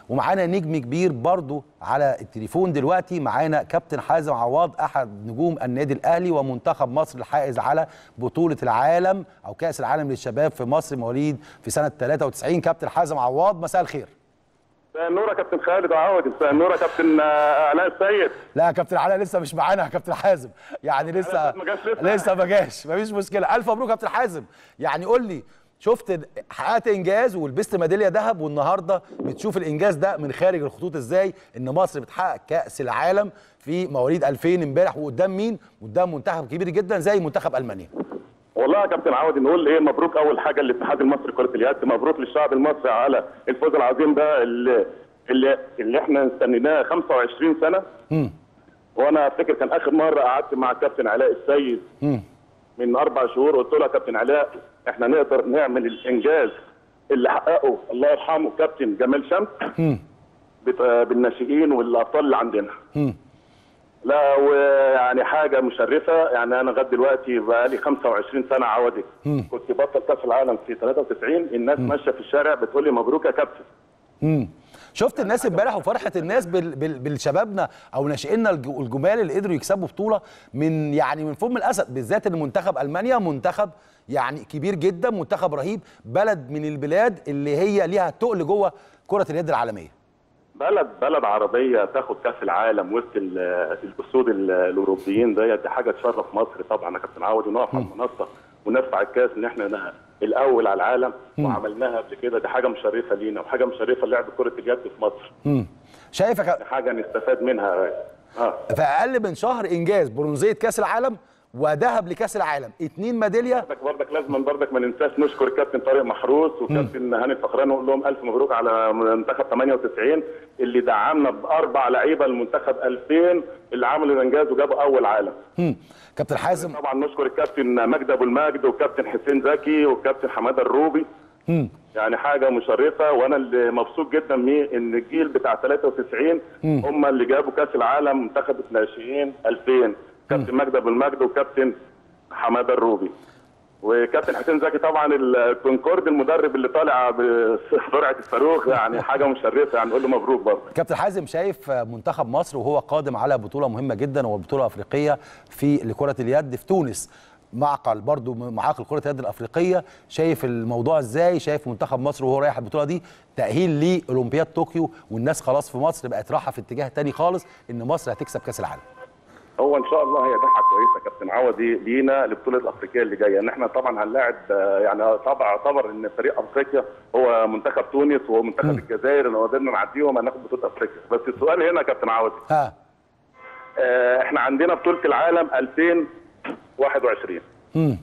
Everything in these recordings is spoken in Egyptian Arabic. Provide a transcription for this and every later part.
ومعانا نجم كبير برضو على التليفون دلوقتي معانا كابتن حازم عواد احد نجوم النادي الاهلي ومنتخب مصر الحائز على بطوله العالم او كاس العالم للشباب في مصر مواليد في سنه 93 كابتن حازم عواد مساء الخير مساء النور يا كابتن خالد عوض مساء النور يا كابتن آه، علاء السيد لا يا كابتن علاء لسه مش معانا يا كابتن حازم يعني لسه ما جاش لسه. لسه ما جاش مفيش مشكله الف مبروك يا كابتن حازم يعني قول لي شفت حققت انجاز ولبست ميداليه ذهب والنهارده بتشوف الانجاز ده من خارج الخطوط ازاي ان مصر بتحقق كاس العالم في مواليد 2000 امبارح وقدام مين قدام منتخب كبير جدا زي منتخب المانيا والله يا كابتن عوض نقول ايه مبروك اول حاجه للاتحاد المصري لكره اليد مبروك للشعب المصري على الفوز العظيم ده اللي اللي, اللي احنا استنيناه 25 سنه امم وانا افتكر كان اخر مره قعدت مع الكابتن علاء السيد امم من اربع شهور قلت له يا كابتن علاء احنا نقدر نعمل الانجاز اللي حققه الله يرحمه كابتن جمال شمس امم بت- بالناشئين والابطال اللي عندنا امم لا ويعني حاجه مشرفه يعني انا لغايه دلوقتي بقالي 25 سنه عوضي مم. كنت بطل كاس العالم في 93 الناس ماشيه في الشارع بتقول لي مبروك يا كابتن امم شفت الناس امبارح وفرحه الناس بال... بال... بالشبابنا او ناشئينا الج- الجمال اللي قدروا يكسبوا بطوله من يعني من فم الاسد بالذات ان منتخب المانيا منتخب يعني كبير جدا منتخب رهيب بلد من البلاد اللي هي ليها تقل جوه كره اليد العالميه بلد بلد عربيه تاخد كاس العالم وسط ال- الاسود ال- الاوروبيين ديت دي حاجه تشرف مصر طبعا يا كابتن عوض ونقف على المنصه ونرفع الكاس ان احنا ن- الاول على العالم وعملناها قبل كده دي حاجه مشرفه لينا وحاجه مشرفه لعب كره اليد في مصر امم شايف يا كا- دي حاجه نستفاد منها اه في اقل من شهر انجاز برونزيه كاس العالم وذهب لكاس العالم اتنين ميداليه برضك برضك لازم برضك ما ننساش نشكر الكابتن طارق محروس وكابتن هاني الفخراني ونقول لهم الف مبروك على منتخب 98 اللي دعمنا باربع لعيبه المنتخب 2000 اللي عملوا الانجاز وجابوا اول عالم مم. كابتن حازم طبعا نشكر الكابتن مجدي ابو المجد والكابتن حسين زكي والكابتن حماده الروبي مم. يعني حاجه مشرفه وانا اللي مبسوط جدا من ان الجيل بتاع 93 هم اللي جابوا كاس العالم منتخب الناشئين 2000 كابتن مجدي ابو المجد وكابتن حماده الروبي وكابتن حسين زكي طبعا الكونكورد المدرب اللي طالع بسرعه الصاروخ يعني حاجه مشرفه يعني نقول له مبروك برضه كابتن حازم شايف منتخب مصر وهو قادم على بطوله مهمه جدا وهو البطوله الافريقيه في لكره اليد في تونس معقل برضو معاقل كره اليد الافريقيه شايف الموضوع ازاي شايف منتخب مصر وهو رايح البطوله دي تاهيل لاولمبياد طوكيو والناس خلاص في مصر بقت رايحه في اتجاه تاني خالص ان مصر هتكسب كاس العالم هو ان شاء الله هي دفعه كويسه كابتن عوضي لينا للبطوله الافريقيه اللي جايه ان احنا طبعا هنلاعب آه، يعني طبعا اعتبر ان فريق افريقيا هو منتخب تونس وهو منتخب الجزائر لو قدرنا نعديهم هناخد بطوله افريقيا بس السؤال هنا يا كابتن عوضي ها آه، احنا عندنا بطوله العالم 2021 امم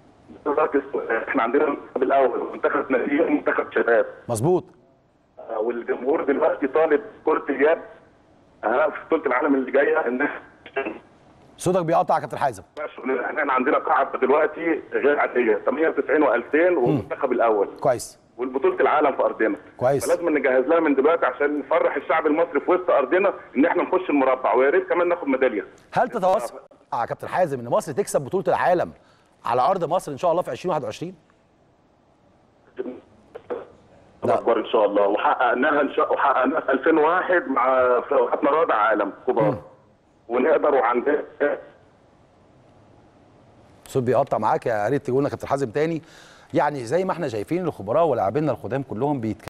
احنا عندنا المنتخب الاول منتخب ناشئين ومنتخب شباب مظبوط آه، والجمهور دلوقتي طالب كره اليد آه، في بطوله العالم اللي جايه ان احنا صوتك بيقطع يا كابتن حازم احنا عندنا قاعده دلوقتي غير عاديه 98 و2000 والمنتخب الاول كويس والبطوله العالم في ارضنا كويس. فلازم نجهز لها من دلوقتي عشان نفرح الشعب المصري في وسط ارضنا ان احنا نخش المربع ويا ريت كمان ناخد ميداليه هل تتوسع اه يا كابتن حازم ان مصر تكسب بطوله العالم على ارض مصر ان شاء الله في 2021 لا. اكبر ان شاء الله وحققناها ان شاء وحققناها في 2001 مع خدنا رابع عالم كبار ونقدر وعندنا الصوت بيقطع معاك يا ريت تقول لنا كابتن حازم تاني يعني زي ما احنا شايفين الخبراء ولاعبينا القدام كلهم بيتكلموا